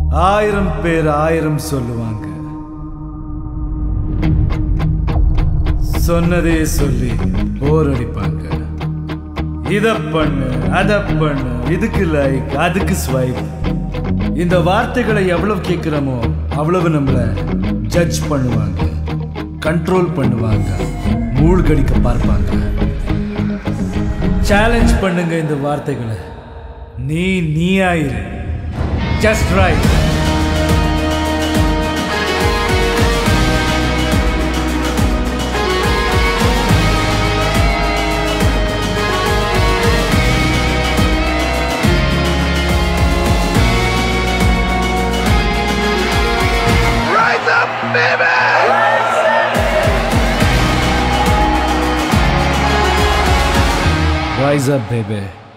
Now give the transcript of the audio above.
ஆயிரம் பேர் ஆயிரம் சொல்லுவாங்க சொன்னதே சொல்லி போர் அடிப்பாங்க இத பண்ணு அத பண்ணு இதுக்கு லைக் அதுக்கு ஸ்வைப் இந்த வார்த்தைகளை எவ்வளவு கேட்கிறோமோ அவ்வளவு நம்மள ஜட்ஜ் பண்ணுவாங்க கண்ட்ரோல் பண்ணுவாங்க மூழ்கடிக்க பார்ப்பாங்க சேலஞ்ச் பண்ணுங்க இந்த வார்த்தைகளை நீ நீயாயிரு just right Rise up, baby! Rise up baby